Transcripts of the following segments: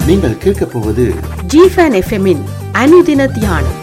நீங்கள் கேட்கப் போவது ஜிஃபன் எஃப்எம்மின் அனுதின தியானம்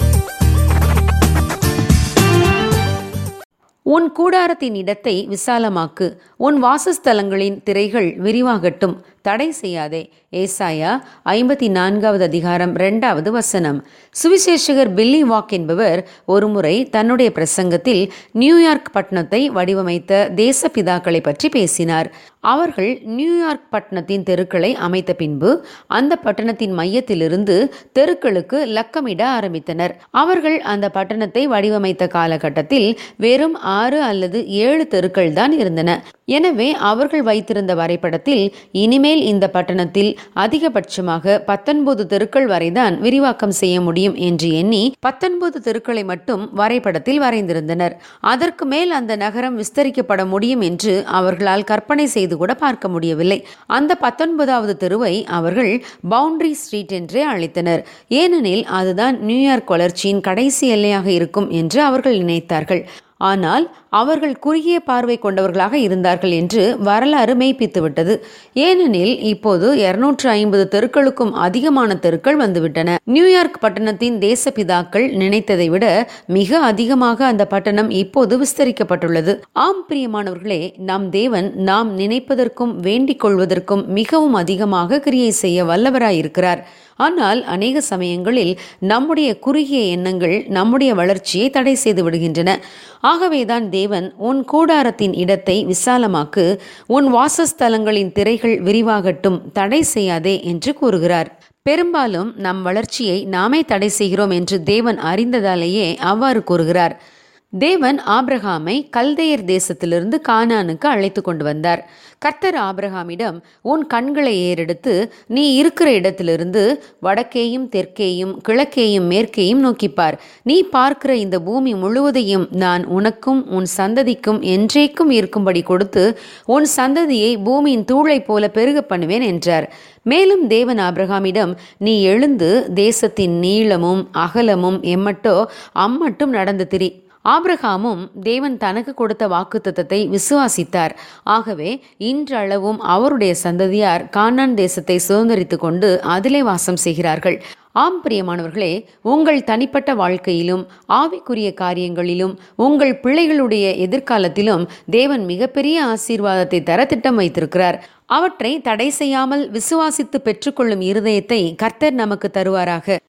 உன் கூடாரத்தின் இடத்தை விசாலமாக்கு உன் வாசஸ்தலங்களின் திரைகள் விரிவாகட்டும் தடை செய்யாதே ஏசாயா ஐம்பத்தி நான்காவது அதிகாரம் இரண்டாவது வசனம் சுவிசேஷகர் பில்லி வாக் என்பவர் ஒருமுறை தன்னுடைய பிரசங்கத்தில் நியூயார்க் பட்டணத்தை வடிவமைத்த தேசபிதாக்களை பற்றி பேசினார் அவர்கள் நியூயார்க் பட்டணத்தின் தெருக்களை அமைத்த பின்பு அந்த பட்டணத்தின் மையத்திலிருந்து தெருக்களுக்கு லக்கமிட ஆரம்பித்தனர் அவர்கள் அந்த பட்டணத்தை வடிவமைத்த காலகட்டத்தில் வெறும் ஆறு அல்லது ஏழு தெருக்கள் தான் இருந்தன எனவே அவர்கள் வைத்திருந்த வரைபடத்தில் இனிமேல் இந்த பட்டணத்தில் அதிகபட்சமாக பத்தொன்பது தெருக்கள் வரைதான் விரிவாக்கம் செய்ய முடியும் என்று எண்ணி பத்தொன்பது தெருக்களை மட்டும் வரைபடத்தில் வரைந்திருந்தனர் அதற்கு மேல் அந்த நகரம் விஸ்தரிக்கப்பட முடியும் என்று அவர்களால் கற்பனை செய்து கூட பார்க்க முடியவில்லை அந்த பத்தொன்பதாவது தெருவை அவர்கள் பவுண்டரி ஸ்ட்ரீட் என்றே அழைத்தனர் ஏனெனில் அதுதான் நியூயார்க் வளர்ச்சியின் கடைசி எல்லையாக இருக்கும் என்று அவர்கள் நினைத்தார்கள் ஆனால் அவர்கள் குறுகிய பார்வை கொண்டவர்களாக இருந்தார்கள் என்று வரலாறு மெய்ப்பித்து விட்டது ஏனெனில் இப்போது இருநூற்று ஐம்பது தெருக்களுக்கும் அதிகமான தெருக்கள் வந்துவிட்டன நியூயார்க் பட்டணத்தின் தேசபிதாக்கள் நினைத்ததை விட மிக அதிகமாக அந்த பட்டணம் இப்போது விஸ்தரிக்கப்பட்டுள்ளது ஆம் பிரியமானவர்களே நம் தேவன் நாம் நினைப்பதற்கும் வேண்டிக் கொள்வதற்கும் மிகவும் அதிகமாக கிரியை செய்ய வல்லவராயிருக்கிறார் ஆனால் அநேக சமயங்களில் நம்முடைய குறுகிய எண்ணங்கள் நம்முடைய வளர்ச்சியை தடை செய்து விடுகின்றன ஆகவேதான் தேவன் உன் கூடாரத்தின் இடத்தை விசாலமாக்கு உன் வாசஸ்தலங்களின் திரைகள் விரிவாகட்டும் தடை செய்யாதே என்று கூறுகிறார் பெரும்பாலும் நம் வளர்ச்சியை நாமே தடை செய்கிறோம் என்று தேவன் அறிந்ததாலேயே அவ்வாறு கூறுகிறார் தேவன் ஆபிரகாமை கல்தையர் தேசத்திலிருந்து கானானுக்கு அழைத்து கொண்டு வந்தார் கர்த்தர் ஆபிரகாமிடம் உன் கண்களை ஏறெடுத்து நீ இருக்கிற இடத்திலிருந்து வடக்கேயும் தெற்கேயும் கிழக்கேயும் மேற்கேயும் நோக்கிப்பார் நீ பார்க்கிற இந்த பூமி முழுவதையும் நான் உனக்கும் உன் சந்ததிக்கும் என்றேக்கும் இருக்கும்படி கொடுத்து உன் சந்ததியை பூமியின் தூளை போல பெருக பண்ணுவேன் என்றார் மேலும் தேவன் ஆபிரகாமிடம் நீ எழுந்து தேசத்தின் நீளமும் அகலமும் எம்மட்டோ அம்மட்டும் நடந்து திரி ஆபிரகாமும் தேவன் தனக்கு கொடுத்த வாக்குத்தத்தத்தை விசுவாசித்தார் ஆகவே இன்றளவும் அவருடைய சந்ததியார் கானான் தேசத்தை சுதந்திரித்து கொண்டு அதிலே வாசம் செய்கிறார்கள் ஆம் பிரியமானவர்களே உங்கள் தனிப்பட்ட வாழ்க்கையிலும் ஆவிக்குரிய காரியங்களிலும் உங்கள் பிள்ளைகளுடைய எதிர்காலத்திலும் தேவன் மிகப்பெரிய ஆசீர்வாதத்தை தர திட்டம் வைத்திருக்கிறார் அவற்றை தடை செய்யாமல் விசுவாசித்து பெற்றுக்கொள்ளும் இருதயத்தை கர்த்தர் நமக்கு தருவாராக